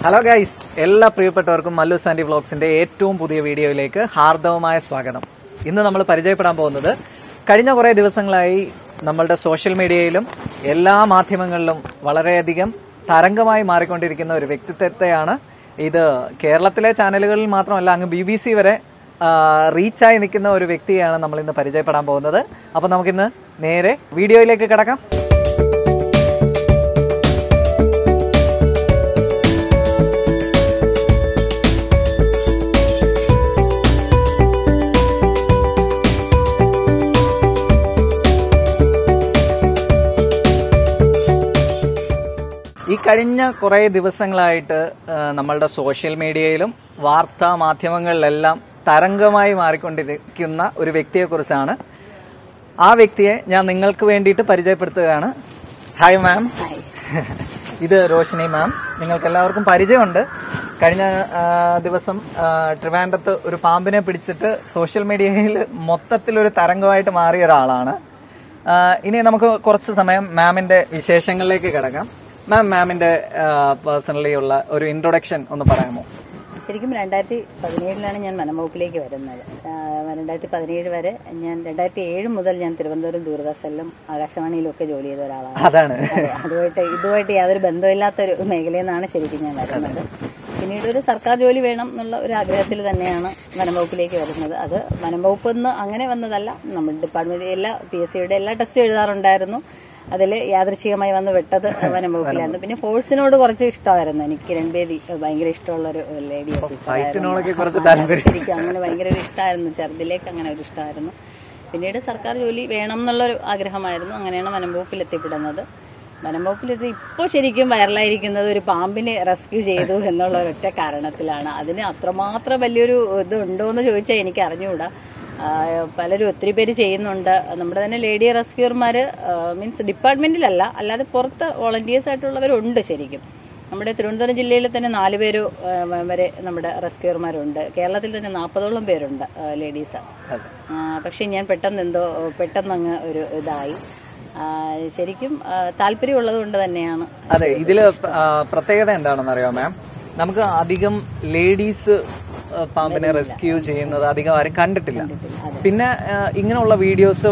Hello guys എല്ലാ പ്രിയപ്പെട്ടവർക്കും Mallu Sandy വ്ളോഗ്സിന്റെ ഏറ്റവും പുതിയ വീഡിയോയിലേക്ക് ഹാർദവമായ സ്വാഗതം ഇന്ന് നമ്മൾ പരിചയപ്പെടാൻ പോകുന്നത് കഴിഞ്ഞ കുറേ ദിവസങ്ങളായി നമ്മളുടെ സോഷ്യൽ മീഡിയയിലും എല്ലാ മാധ്യമങ്ങളിലും വളരെയധികം തരംഗമായി മാറിക്കൊണ്ടിരിക്കുന്ന ഒരു വ്യക്തിത്വത്തെയാണ് ഇത് കേരളത്തിലെ ചാനലുകളിൽ മാത്രമല്ല അങ്ങ് ബി ബി സി വരെ ആ, റീച്ചായി നിൽക്കുന്ന ഒരു വ്യക്തിയാണ് നമ്മൾ ഇന്ന് പരിചയപ്പെടാൻ പോകുന്നത് അപ്പൊ നമുക്കിന്ന് നേരെ വീഡിയോയിലേക്ക് കിടക്കാം ഈ കഴിഞ്ഞ കുറേ ദിവസങ്ങളായിട്ട് ആ, നമ്മളുടെ സോഷ്യൽ മീഡിയയിലും വാർത്താ മാധ്യമങ്ങളിലെല്ലാം തരംഗമായി മാറിക്കൊണ്ടിരിക്കുന്ന ഒരു വ്യക്തിയെക്കുറിച്ചാണ് ആ വ്യക്തിയെ ഞാൻ നിങ്ങൾക്ക് വേണ്ടിയിട്ട് പരിചയപ്പെടുത്തുകയാണ് ഹായ് മാം ഇത് രോഷിനി മാം നിങ്ങൾക്ക് എല്ലാവർക്കും പരിചയമുണ്ട് കഴിഞ്ഞ ആ, ദിവസം ആ, ട്രിവാൻഡ്രത്ത് ഒരു പാമ്പിനെ പിടിച്ചിട്ട് സോഷ്യൽ മീഡിയയിൽ മൊത്തത്തിൽ ഒരു തരംഗമായിട്ട് മാറിയ ഒരാളാണ് ആ, ഇനി നമുക്ക് കുറച്ച് സമയം മാമിന്റെ വിശേഷങ്ങളിലേക്ക് കിടക്കാം മാം മാമിന്റെ പേഴ്സണലി ഉള്ള ഒരു ഇൻട്രൊഡക്ഷൻ ഒന്ന് പറയാമോ ശരിക്കും രണ്ടായിരത്തി പതിനേഴിലാണ് ഞാൻ വനംവകുപ്പിലേക്ക് വരുന്നത് ആ, രണ്ടായിരത്തി പതിനേഴ് വരെ ഞാൻ രണ്ടായിരത്തി ഏഴ് മുതൽ ഞാൻ തിരുവനന്തപുരം ദൂരദർശനിലും ആകാശവാണിയിലും ഒക്കെ ജോലി ചെയ്ത ഒരാളാണ് അതാണ് അതെ, അതുമായിട്ട് ഇതുമായിട്ട് യാതൊരു ബന്ധമില്ലാത്തൊരു മേഖലയിൽ നിന്നാണ് ശരിക്കും ഞാൻ വരുന്നത് പിന്നീട് ഒരു സർക്കാർ ജോലി വേണം എന്നുള്ള ഒരു ആഗ്രഹത്തിൽ തന്നെയാണ് വനംവകുപ്പിലേക്ക് വരുന്നത് അത് വനംവകുപ്പ് എന്ന് അങ്ങനെ വന്നതല്ല നമ്മുടെ ഡിപ്പാർട്ട്മെന്റ് എല്ലാ പി എസ് സിയുടെ എല്ലാ ടെസ്റ്റും എഴുതാറുണ്ടായിരുന്നു അതിൽ യാദൃച്ഛികമായി വന്ന് വിട്ടത് വനംവകുപ്പിലായിരുന്നു പിന്നെ ഫോഴ്സിനോട് കുറച്ച് ഇഷ്ടമായിരുന്നു എനിക്ക് കിരൺ ബേദി ഭയങ്കര ഇഷ്ടമുള്ള ഒരു ലേഡി ഫൈറ്റിനോടൊക്കെ കുറച്ച് താല്പര്യം ശരിക്കും അങ്ങനെ ഭയങ്കര ഒരു ഇഷ്ടമായിരുന്നു ചെറുതിലേക്ക് അങ്ങനെ ഒരു ഇഷ്ടമായിരുന്നു പിന്നീട് സർക്കാർ ജോലി വേണം എന്നുള്ളൊരു ആഗ്രഹമായിരുന്നു അങ്ങനെയാണ് വനംവകുപ്പിൽ എത്തിപ്പെടുന്നത് വനംവകുപ്പിലെത്തി ഇപ്പോൾ ശരിക്കും വൈറലായിരിക്കുന്നത് ഒരു പാമ്പിനെ റെസ്ക്യൂ ചെയ്തു എന്നുള്ള ഒരൊറ്റ കാരണത്തിലാണ് അതിന് അത്രമാത്രം വലിയൊരു ഇത് ഉണ്ടോ എന്ന് ചോദിച്ചാൽ എനിക്ക് അറിഞ്ഞുകൂടാ ആ, പലരും ഒത്തിരി പേര് ചെയ്യുന്നുണ്ട് നമ്മുടെ തന്നെ ലേഡി റെസ്ക്യൂർമാര് മീൻസ് ഡിപ്പാർട്ട്മെന്റിലല്ല അല്ലാതെ പുറത്ത് വോളണ്ടിയേഴ്സ് ആയിട്ടുള്ളവരുണ്ട് ശരിക്കും നമ്മുടെ തിരുവനന്തപുരം ജില്ലയിൽ തന്നെ നാല് പേര് വരെ നമ്മുടെ റെസ്ക്യൂർമാരുണ്ട് കേരളത്തിൽ തന്നെ നാൽപ്പതോളം പേരുണ്ട് ലേഡീസ് അതെ. പക്ഷെ ഞാൻ പെട്ടെന്ന് എന്തോ പെട്ടെന്ന് അങ്ങ് ഒരു ഇതായി ആ, ശരിക്കും ആ, താല്പര്യമുള്ളത് കൊണ്ട് തന്നെയാണ് അതെ ഇതില് ആ, പ്രത്യേകത എന്താണെന്ന് അറിയാമോ മാം നമുക്ക് അധികം ലേഡീസ് പാമ്പിനെ റെസ്ക്യൂ ചെയ്യുന്നത് അധികം ആരും കണ്ടിട്ടില്ല പിന്നെ ആ, ഇങ്ങനെയുള്ള വീഡിയോസ്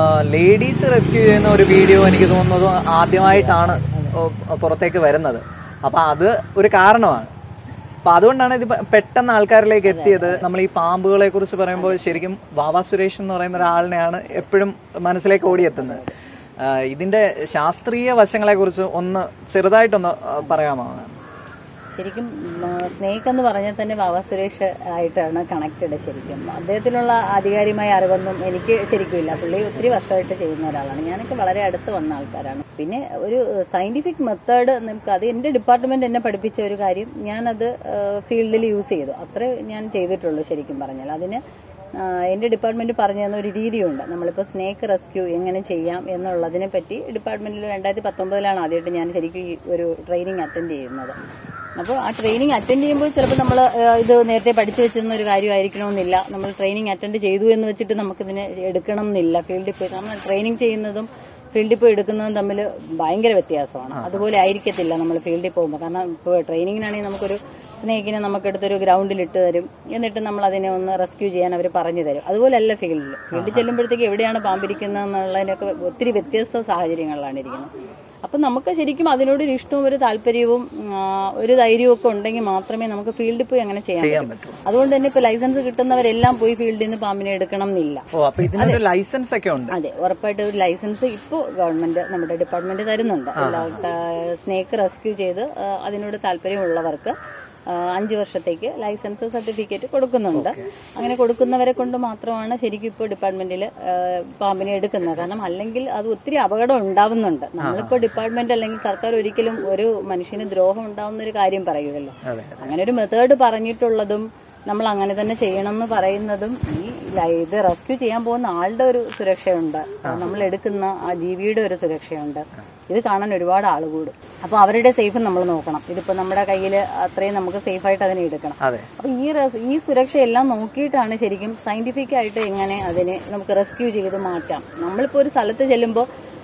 ലേഡീസ് റെസ്ക്യൂ ചെയ്യുന്ന ഒരു വീഡിയോ എനിക്ക് തോന്നുന്നത് ആദ്യമായിട്ടാണ് ഓ, പുറത്തേക്ക് വരുന്നത് അപ്പൊ അത് ഒരു കാരണമാണ് അപ്പൊ അതുകൊണ്ടാണ് ഇത് പെട്ടെന്ന് ആൾക്കാരിലേക്ക് എത്തിയത് നമ്മൾ ഈ പാമ്പുകളെ കുറിച്ച് പറയുമ്പോൾ ശരിക്കും വാവാ സുരേഷ് എന്ന് പറയുന്ന ഒരാളിനെയാണ് എപ്പോഴും മനസ്സിലേക്ക് ഓടിയെത്തുന്നത് ആ, ഇതിന്റെ ശാസ്ത്രീയ വശങ്ങളെ കുറിച്ച് ഒന്ന് ചെറുതായിട്ടൊന്ന് ആ, പറയാമോ ശരിക്കും സ്നേക്ക് എന്ന് പറഞ്ഞാൽ തന്നെ ബാബ സുരേഷ് ആയിട്ടാണ് കണക്റ്റഡ് ശരിക്കും അദ്ദേഹത്തിനുള്ള ആധികാരികമായ അറിവൊന്നും എനിക്ക് ശരിക്കും ഇല്ല പുള്ളി ഒത്തിരി വർഷമായിട്ട് ചെയ്യുന്ന ഒരാളാണ് ഞാനൊക്കെ വളരെ അടുത്ത് വന്ന ആൾക്കാരാണ് പിന്നെ ഒരു സയന്റിഫിക് മെത്തേഡ് നമുക്ക് അത് എന്റെ ഡിപ്പാർട്ട്മെന്റ് എന്നെ പഠിപ്പിച്ച ഒരു കാര്യം ഞാനത് ഫീൽഡിൽ യൂസ് ചെയ്തു അത്രേ ഞാൻ ചെയ്തിട്ടുള്ളൂ ശരിക്കും പറഞ്ഞാൽ അതിന് ആ, എന്റെ ഡിപ്പാർട്ട്മെന്റ് പറഞ്ഞു തന്ന ഒരു രീതിയുണ്ട് നമ്മളിപ്പോൾ സ്നേക്ക് റെസ്ക്യൂ എങ്ങനെ ചെയ്യാം എന്നുള്ളതിനെ പറ്റി ഡിപ്പാർട്ട്മെന്റിൽ രണ്ടായിരത്തി പത്തൊമ്പതിലാണ് ആദ്യമായിട്ട് ഞാൻ ശരിക്കും ഈ ഒരു ട്രെയിനിങ് അറ്റൻഡ് ചെയ്യുന്നത് അപ്പോൾ ആ ട്രെയിനിങ് അറ്റൻഡ് ചെയ്യുമ്പോൾ ചിലപ്പോൾ നമ്മൾ ഇത് നേരത്തെ പഠിച്ചു വെച്ചിരുന്ന ഒരു കാര്യമായിരിക്കണമെന്നില്ല നമ്മൾ ട്രെയിനിങ് അറ്റൻഡ് ചെയ്തു എന്ന് വെച്ചിട്ട് നമുക്കിതിനെ എടുക്കണം എന്നില്ല ഫീൽഡിൽ പോയി നമ്മൾ ട്രെയിനിങ് ചെയ്യുന്നതും ഫീൽഡിൽ പോയി എടുക്കുന്നതും തമ്മിൽ ഭയങ്കര വ്യത്യാസമാണ് അതുപോലെ ആയിരിക്കത്തില്ല നമ്മൾ ഫീൽഡിൽ പോകുമ്പോൾ കാരണം ഇപ്പോൾ ട്രെയിനിങ്ങിനാണെങ്കിൽ നമുക്കൊരു സ്നേഹിക്കിനെ നമുക്കെടുത്തൊരു ഗ്രൗണ്ടിൽ ഇട്ട് തരും എന്നിട്ട് നമ്മൾ അതിനെ ഒന്ന് റെസ്ക്യൂ ചെയ്യാൻ അവർ പറഞ്ഞു തരും അതുപോലെയല്ല ഫീൽഡിൽ ഫീൽഡിൽ ചെല്ലുമ്പോഴത്തേക്ക് എവിടെയാണ് പാമ്പിരിക്കുന്നത് എന്നുള്ളതിനൊക്കെ ഒത്തിരി വ്യത്യസ്ത സാഹചര്യങ്ങളിലാണ് ഇരിക്കുന്നത് അപ്പം നമുക്ക് ശരിക്കും അതിനോടൊരു ഇഷ്ടവും ഒരു താല്പര്യവും ആ, ഒരു ധൈര്യവും ഒക്കെ ഉണ്ടെങ്കിൽ മാത്രമേ നമുക്ക് ഫീൽഡിൽ പോയി അങ്ങനെ ചെയ്യാൻ ചെയ്യാൻ പറ്റൂ പറ്റും അതുകൊണ്ട് തന്നെ ഇപ്പൊ ലൈസൻസ് കിട്ടുന്നവരെല്ലാം പോയി ഫീൽഡിൽ നിന്ന് പാമ്പിനെ എടുക്കണം എന്നില്ല ഓ അപ്പൊ ഇതിനൊരു ലൈസൻസ് ഒക്കെ ഉണ്ട് അതെ ഉറപ്പായിട്ട് ഒരു ലൈസൻസ് ഇപ്പോൾ ഗവൺമെന്റ് നമ്മുടെ ഡിപ്പാർട്ട്മെന്റ് തരുന്നുണ്ട് സ്നേക്ക് റെസ്ക്യൂ ചെയ്ത് ആ, അതിനോട് താല്പര്യമുള്ളവർക്ക് ആ, അഞ്ച് വർഷത്തേക്ക് ലൈസൻസ് സർട്ടിഫിക്കറ്റ് കൊടുക്കുന്നുണ്ട് അങ്ങനെ കൊടുക്കുന്നവരെ കൊണ്ട് മാത്രമാണ് ശരിക്കും ഇപ്പോൾ ഡിപ്പാർട്ട്മെന്റിൽ പാമ്പിനെ എടുക്കുന്നത് കാരണം അല്ലെങ്കിൽ അത് ഒത്തിരി അപകടം ഉണ്ടാവുന്നുണ്ട് നമ്മളിപ്പോൾ ഡിപ്പാർട്ട്മെന്റ് അല്ലെങ്കിൽ സർക്കാർ ഒരിക്കലും ഒരു മനുഷ്യന് ദ്രോഹം ഉണ്ടാവുന്ന ഒരു കാര്യം പറയുമല്ലോ അതെ അങ്ങനെ ഒരു മെത്തേഡ് പറഞ്ഞിട്ടുള്ളതും നമ്മൾ അങ്ങനെ തന്നെ ചെയ്യണം എന്ന് പറയുന്നതും ഈ ലൈ- ഇത് റെസ്ക്യൂ ചെയ്യാൻ പോകുന്ന ആളുടെ ഒരു സുരക്ഷയുണ്ട് നമ്മൾ എടുക്കുന്ന ആ ജീവിയുടെ ഒരു സുരക്ഷയുണ്ട് ഇത് കാണാൻ ഒരുപാട് ആൾ കൂടും അപ്പൊ അവരുടെ സേഫ് നമ്മൾ നോക്കണം ഇതിപ്പോ നമ്മുടെ കയ്യിൽ അത്രയും നമുക്ക് സേഫ് ആയിട്ട് അതിനെ എടുക്കണം അതെ അപ്പൊ ഈ റെസ്- ഈ സുരക്ഷ എല്ലാം നോക്കിയിട്ടാണ് ശരിക്കും സയന്റിഫിക് ആയിട്ട് എങ്ങനെ അതിനെ നമുക്ക് റെസ്ക്യൂ ചെയ്ത് മാറ്റാം നമ്മളിപ്പോ ഒരു സ്ഥലത്ത് ചെല്ലുമ്പോൾ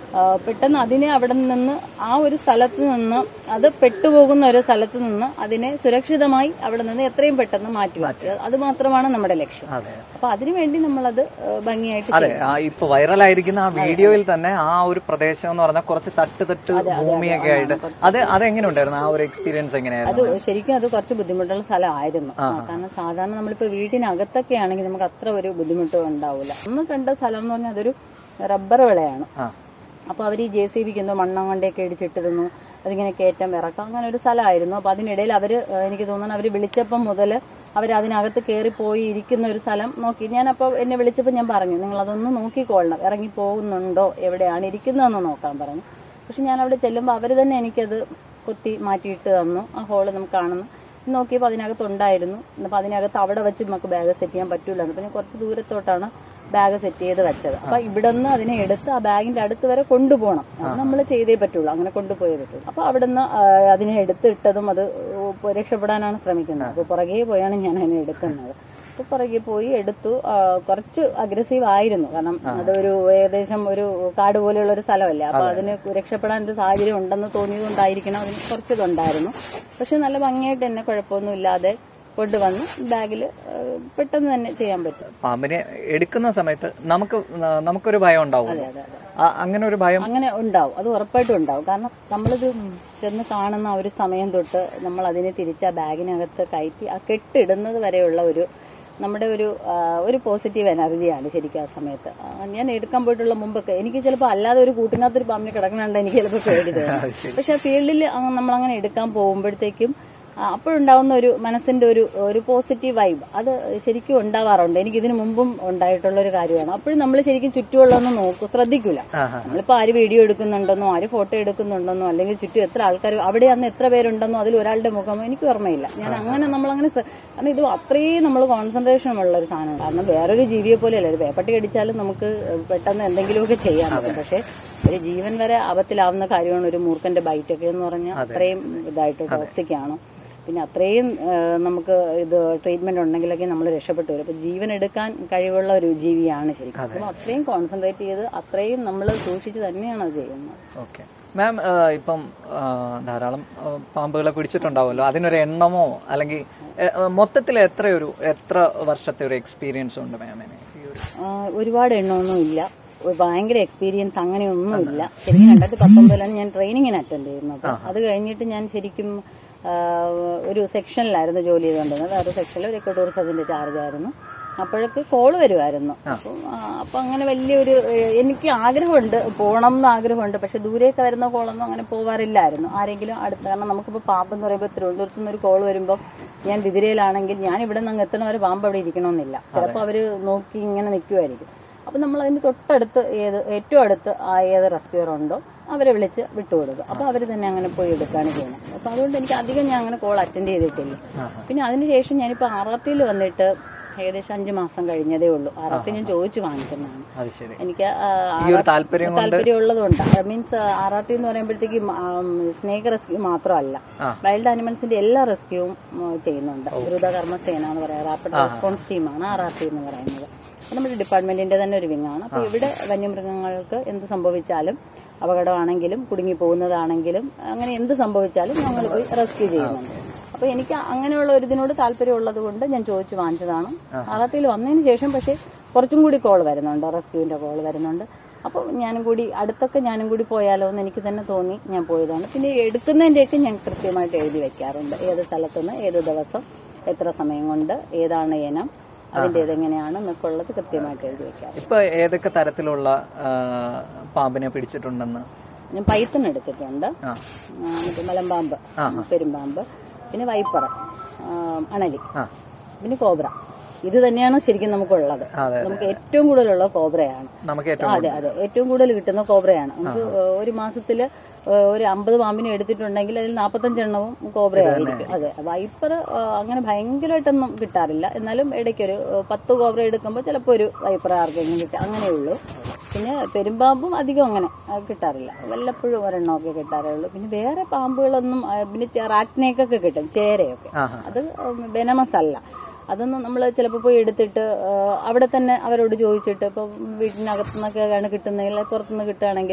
ആ, പെട്ടെന്ന് അതിനെ അവിടെ നിന്ന് ആ ഒരു സ്ഥലത്ത് നിന്ന് അത് പെട്ടുപോകുന്ന ഒരു സ്ഥലത്ത് നിന്ന് അതിനെ സുരക്ഷിതമായി അവിടെ നിന്ന് എത്രയും പെട്ടെന്ന് മാറ്റുക അത് മാത്രമാണ് നമ്മുടെ ലക്ഷ്യം അതെ അപ്പൊ അതിനുവേണ്ടി നമ്മളത് ആ, ഭംഗിയായിട്ട് അതെ ആ ഇപ്പൊ വൈറലായിരിക്കുന്ന ആ വീഡിയോയിൽ തന്നെ ആ ഒരു പ്രദേശം എന്ന് പറഞ്ഞാൽ കുറച്ച് തട്ട് തട്ട് ഭൂമിയൊക്കെ ആയിട്ട് അത് അതെങ്ങനെ ഉണ്ടായിരുന്നു ആ ഒരു എക്സ്പീരിയൻസ് അത് എങ്ങനെയായിരുന്നു ശരിക്കും അത് കുറച്ച് ബുദ്ധിമുട്ടുള്ള സ്ഥലമായിരുന്നു കാരണം സാധാരണ നമ്മളിപ്പോ വീട്ടിനകത്തൊക്കെ ആണെങ്കിൽ നമുക്ക് അത്ര ഒരു ബുദ്ധിമുട്ടും ഉണ്ടാവില്ല അന്ന് കണ്ട സ്ഥലം എന്ന് പറഞ്ഞാൽ അതൊരു റബ്ബർ വിളയാണ് ആ അപ്പൊ അവർ ഈ ജെ സി ബിക്ക് എന്തോ മണ്ണം കൊണ്ടൊക്കെ ഇടിച്ചിട്ടിരുന്നു അതിങ്ങനെ കയറ്റം ഇറക്കാം അങ്ങനെ ഒരു സ്ഥലമായിരുന്നു അപ്പൊ അതിനിടയിൽ അവര് ഏഹ്, എനിക്ക് തോന്നുന്നു അവര് വിളിച്ചപ്പം മുതൽ അവർ അതിനകത്ത് കയറി പോയി ഇരിക്കുന്ന ഒരു സ്ഥലം നോക്കി ഞാൻ അപ്പോൾ എന്നെ വിളിച്ചപ്പോൾ ഞാൻ പറഞ്ഞു നിങ്ങൾ അതൊന്ന് നോക്കിക്കൊള്ളണം ഇറങ്ങി പോകുന്നുണ്ടോ എവിടെയാണ് ഇരിക്കുന്നതെന്ന് നോക്കാൻ പറഞ്ഞു പക്ഷെ ഞാൻ അവിടെ ചെല്ലുമ്പോൾ അവർ തന്നെ എനിക്കത് കൊത്തി മാറ്റിയിട്ട് തന്നു ആ ഹോള് നമുക്ക് കാണുന്നു നോക്കിയപ്പോൾ അതിനകത്ത് ഉണ്ടായിരുന്നു അപ്പോൾ അതിനകത്ത് അവിടെ വെച്ച് നമുക്ക് ബാഗ് സെറ്റ് ചെയ്യാൻ പറ്റൂല അപ്പോൾ ഞാൻ കുറച്ച് ദൂരത്തോട്ടാണ് ബാഗ് സെറ്റ് ചെയ്ത് വെച്ചത് അപ്പൊ ഇവിടെ നിന്ന് അതിനെ എടുത്ത് ആ ബാഗിന്റെ അടുത്ത് വരെ കൊണ്ടുപോകണം അത് നമ്മൾ ചെയ്തേ പറ്റുള്ളൂ അങ്ങനെ കൊണ്ടുപോയേ പറ്റുള്ളൂ അപ്പൊ അവിടുന്ന് ആ, അതിനെ എടുത്തിട്ടതും അത് ഉ- രക്ഷപ്പെടാനാണ് ശ്രമിക്കുന്നത് അപ്പൊ പുറകെ പോയാണ് ഞാൻ അതിനെ എടുക്കുന്നത് അപ്പൊ പുറകെ പോയി എടുത്തു ആ, കുറച്ച് അഗ്രസീവ് ആയിരുന്നു കാരണം അതൊരു ഏകദേശം ഒരു കാട് പോലെയുള്ള ഒരു സ്ഥലമല്ലേ അപ്പൊ അതിന് രക്ഷപ്പെടാൻ ഒരു സാഹചര്യം ഉണ്ടെന്ന് തോന്നിയതുകൊണ്ടായിരിക്കണം അതിന് കുറച്ചിതുണ്ടായിരുന്നു പക്ഷെ നല്ല ഭംഗിയായിട്ട് തന്നെ കുഴപ്പമൊന്നും ഇല്ലാതെ കൊണ്ടുവന്ന് ബാഗിൽ പെട്ടെന്ന് തന്നെ ചെയ്യാൻ പറ്റും പാമ്പിനെ എടുക്കുന്ന സമയത്ത് നമുക്ക് ന- നമുക്കൊരു ഭയം ഉണ്ടാവും അതെ അതെ അതെ ആ, അങ്ങനെ ഒരു ഭയം അങ്ങനെ ഉണ്ടാവും അത് ഉറപ്പായിട്ടും ഉണ്ടാവും കാരണം നമ്മളിത് ചെന്ന് കാണുന്ന ആ ഒരു സമയം തൊട്ട് നമ്മൾ അതിനെ തിരിച്ച് ആ ബാഗിനകത്ത് കയറ്റി ആ കെട്ടിടുന്നത് വരെയുള്ള ഒരു നമ്മുടെ ഒരു ആ, ഒരു പോസിറ്റീവ് എനർജിയാണ് ശരിക്കും ആ സമയത്ത് ആ, ഞാൻ എടുക്കാൻ പോയിട്ടുള്ള മുമ്പൊക്കെ എനിക്ക് ചിലപ്പോൾ അല്ലാതെ ഒരു കൂട്ടിനകത്തൊരു പാമ്പിനെ കിടക്കണുണ്ട് എനിക്ക് ചിലപ്പോൾ പേടി തോന്നും പക്ഷെ ആ ഫീൽഡിൽ നമ്മൾ അങ്ങനെ എടുക്കാൻ പോകുമ്പോഴത്തേക്കും ആ, അപ്പോഴുണ്ടാവുന്ന ഒരു മനസ്സിന്റെ ഒരു ഒരു പോസിറ്റീവ് വൈബ് അത് ശരിക്കും ഉണ്ടാവാറുണ്ട് എനിക്ക് ഇതിനു മുമ്പും ഉണ്ടായിട്ടുള്ള ഒരു കാര്യമാണ് അപ്പോഴും നമ്മൾ ശരിക്കും ചുറ്റുമുള്ളതൊന്നും നോക്കും ശ്രദ്ധിക്കൂല ആഹാ. നമ്മളിപ്പോ ആര് വീഡിയോ എടുക്കുന്നുണ്ടെന്നോ ആര് ഫോട്ടോ എടുക്കുന്നുണ്ടെന്നോ അല്ലെങ്കിൽ ചുറ്റും എത്ര ആൾക്കാർ അവിടെ അന്ന് എത്ര പേരുണ്ടെന്നോ അതിൽ ഒരാളുടെ മുഖമോ എനിക്ക് ഓർമ്മയില്ല ഞാൻ അങ്ങനെ നമ്മൾ അങ്ങനെ കാരണം ഇത് അത്രയും നമ്മൾ കോൺസെൻട്രേഷൻ ഉള്ള ഒരു സാധനമാണ് കാരണം വേറൊരു ജീവിയെ പോലെയല്ല ഒരു പേപ്പട്ടി കടിച്ചാലും നമുക്ക് പെട്ടെന്ന് എന്തെങ്കിലുമൊക്കെ ചെയ്യാൻ പറ്റും പക്ഷെ ഒരു ജീവൻ വരെ ആപത്തിലാവുന്ന കാര്യമാണ് ഒരു മൂർഖന്റെ ബൈറ്റ് ഒക്കെ എന്ന് പറഞ്ഞാൽ അത്രയും ഇതായിട്ട് ടോക്സിക് ആണ് പിന്നെ അത്രയും ആ, നമുക്ക് ഇത് ട്രീറ്റ്മെന്റ് ഉണ്ടെങ്കിലൊക്കെ നമ്മൾ രക്ഷപ്പെട്ടു വരും അപ്പൊ ജീവൻ എടുക്കാൻ കഴിവുള്ള ഒരു ജീവിയാണ് ശരിക്കും അപ്പോൾ അത്രയും കോൺസെൻട്രേറ്റ് ചെയ്ത് അത്രയും നമ്മൾ സൂക്ഷിച്ച് തന്നെയാണ് അത് ചെയ്യുന്നത് ഓക്കെ മാം ഇപ്പം ആ, ധാരാളം ആ, പാമ്പുകളെ പിടിച്ചിട്ടുണ്ടാവുമല്ലോ അതിനൊരു എണ്ണമോ അല്ലെങ്കിൽ മൊത്തത്തിൽ എത്രയൊരു എത്ര വർഷത്തെ ഒരു എക്സ്പീരിയൻസ് ഉണ്ട് മാമിന് ഈ ഒരു ആ, ഒരുപാട് എണ്ണമൊന്നും ഇല്ല ഒരു ഭയങ്കര എക്സ്പീരിയൻസ് അങ്ങനെയൊന്നും ഇല്ല ശരിക്കും രണ്ടായിരത്തി പത്തൊമ്പതിലാണ് ഞാൻ ട്രെയിനിങ്ങിന് അറ്റൻഡ് ചെയ്യുന്നത് അത് കഴിഞ്ഞിട്ട് ഞാൻ ശരിക്കും ആ, ഒരു സെക്ഷനിലായിരുന്നു ജോലി ചെയ്തുകൊണ്ടിരുന്നത് ആ ഒരു സെക്ഷനിൽ ഒരു എക്കോ ടൂറിസത്തിന്റെ ചാർജ് ആയിരുന്നു അപ്പോഴൊക്കെ കോള് വരുമായിരുന്നു അപ്പം ആ, അപ്പൊ അങ്ങനെ വലിയൊരു ഏഹ്, എനിക്ക് ആഗ്രഹമുണ്ട് പോകണം എന്ന് ആഗ്രഹമുണ്ട് പക്ഷെ ദൂരേക്ക് വരുന്ന കോളൊന്നും അങ്ങനെ പോവാറില്ലായിരുന്നു ആരെങ്കിലും അടുത്ത് കാരണം നമുക്കിപ്പോൾ പാമ്പ് എന്ന് പറയുമ്പോൾ തിരുവനന്തപുരത്ത് നിന്ന് ഒരു കോൾ വരുമ്പോൾ ഞാൻ വിതിരയിലാണെങ്കിൽ ഞാൻ ഇവിടെ നിന്ന് അങ്ങ് എത്തണ വരെ പാമ്പ് അവിടെ ഇരിക്കണമെന്നില്ല ചിലപ്പോൾ അവര് നോക്കി ഇങ്ങനെ നിൽക്കുമായിരിക്കും അപ്പൊ നമ്മൾ അതിന് തൊട്ടടുത്ത് ഏത് ഏറ്റവും അടുത്ത് ആ ഏത് റെസ്ക്യൂർ ഉണ്ടോ അവരെ വിളിച്ച് വിട്ടുകൊടുക്കും അപ്പൊ അവർ തന്നെ അങ്ങനെ പോയി എടുക്കുകയാണ് ചെയ്യുന്നത് അപ്പൊ അതുകൊണ്ട് എനിക്ക് അധികം ഞാൻ അങ്ങനെ കോൾ അറ്റൻഡ് ചെയ്തിട്ടില്ല പിന്നെ അതിനുശേഷം ഞാനിപ്പോൾ ആർ ആർ ടിയിൽ വന്നിട്ട് ഏകദേശം അഞ്ച് മാസം കഴിഞ്ഞതേ ഉള്ളൂ ആർ ആർ ടി ഞാൻ ചോദിച്ചു വാങ്ങിക്കുന്നതാണ് അത് ശരി എനിക്ക് ആ, ഈ ഒരു താല്പര്യം കൊണ്ട് താല്പര്യം ഉള്ളതുകൊണ്ട് മീൻസ് ആർ ആർ ടി എന്ന് പറയുമ്പോഴത്തേക്കും സ്നേക്ക് റെസ്ക്യൂ മാത്രമല്ല ആ. വൈൽഡ് ആനിമൽസിന്റെ എല്ലാ റെസ്ക്യൂവും ചെയ്യുന്നുണ്ട് ദ്രുതകർമ്മ സേന എന്ന് പറയാം റാപ്പിഡ് റെസ്പോൺസ് ടീമാണ് ആർ ആർ ടി എന്ന് പറയുന്നത് അത് നമ്മുടെ ഡിപ്പാർട്ട്മെന്റിന്റെ തന്നെ ഒരു വിങ്ങാണ് അപ്പൊ ഇവിടെ വന്യമൃഗങ്ങൾക്ക് എന്ത് സംഭവിച്ചാലും അപകടമാണെങ്കിലും കുടുങ്ങി പോകുന്നതാണെങ്കിലും അങ്ങനെ എന്ത് സംഭവിച്ചാലും ഞങ്ങൾ പോയി റെസ്ക്യൂ ചെയ്യുന്നുണ്ട് അപ്പൊ എനിക്ക് അങ്ങനെയുള്ള ഒരു ഇതിനോട് താല്പര്യമുള്ളത് കൊണ്ട് ഞാൻ ചോദിച്ചു വാങ്ങിച്ചതാണ് ആറാത്തിയിൽ വന്നതിന് ശേഷം പക്ഷേ കുറച്ചും കൂടി കോൾ വരുന്നുണ്ട് റെസ്ക്യൂവിന്റെ കോൾ വരുന്നുണ്ട് അപ്പോൾ ഞാനും കൂടി അടുത്തൊക്കെ ഞാനും കൂടി പോയാലോ എന്ന് എനിക്ക് തന്നെ തോന്നി ഞാൻ പോയതാണ് പിന്നെ എടുക്കുന്നതിൻ്റെയൊക്കെ ഞാൻ കൃത്യമായിട്ട് എഴുതി വെക്കാറുണ്ട് ഏത് സ്ഥലത്തുനിന്ന് ഏത് ദിവസം എത്ര സമയം കൊണ്ട് ഏതാണ് ഇനം അതിൻ്റെ ഇതെങ്ങനെയാണ് എന്നൊക്കെ ഉള്ളത് കൃത്യമായിട്ട് എഴുതി വെക്കാറുണ്ട് ഇപ്പൊ ഏതൊക്കെ തരത്തിലുള്ള ആ, പാമ്പിനെ പിടിച്ചിട്ടുണ്ടെന്ന് ഞാൻ പൈത്തൺ എടുത്തിട്ടുണ്ട് ആ ആ, മറ്റേ മലമ്പാമ്പ് പെരുമ്പാമ്പ് പിന്നെ വൈപ്പറ ആ, അണലി ആ പിന്നെ കോബ്ര ഇത് തന്നെയാണ് ശരിക്കും നമുക്കുള്ളത് അതെ നമുക്ക് ഏറ്റവും കൂടുതലുള്ള കോബ്രയാണ് നമുക്ക് ഏറ്റവും അതെ അതെ ഏറ്റവും കൂടുതൽ കിട്ടുന്ന കോബ്രയാണ് നമുക്ക് ഒരു മാസത്തില് ഒരു അമ്പത് പാമ്പിനെ എടുത്തിട്ടുണ്ടെങ്കിൽ അതിൽ നാൽപ്പത്തഞ്ചെണ്ണവും കോബ്രയായിരിക്കും അതെ വൈപ്പർ അങ്ങനെ ഭയങ്കരമായിട്ടൊന്നും കിട്ടാറില്ല എന്നാലും ഇടയ്ക്കൊരു ഏഹ്, പത്ത് കോബ്ര എടുക്കുമ്പോൾ ചിലപ്പോൾ ഒരു വൈപ്പർ ആർക്കെങ്കിലും കിട്ടും അങ്ങനെയുള്ളൂ പിന്നെ പെരുമ്പാമ്പും അധികം അങ്ങനെ ആ, കിട്ടാറില്ല വല്ലപ്പോഴും ഒരെണ്ണമൊക്കെ കിട്ടാറേ ഉള്ളൂ പിന്നെ വേറെ പാമ്പുകളൊന്നും ആ, പിന്നെ റാറ്റ് സ്നേക്കൊക്കെ കിട്ടും ചേരയൊക്കെ ആഹാ. അത് വെനമസ് അല്ല അതൊന്നും നമ്മൾ ചിലപ്പോൾ പോയി എടുത്തിട്ട് ആ, അവിടെ തന്നെ അവരോട് ചോദിച്ചിട്ട് ഇപ്പം വീട്ടിനകത്തു നിന്നൊക്കെയാണ് കിട്ടുന്നതെങ്കിൽ പുറത്തുനിന്ന് കിട്ടുകയാണെങ്കിൽ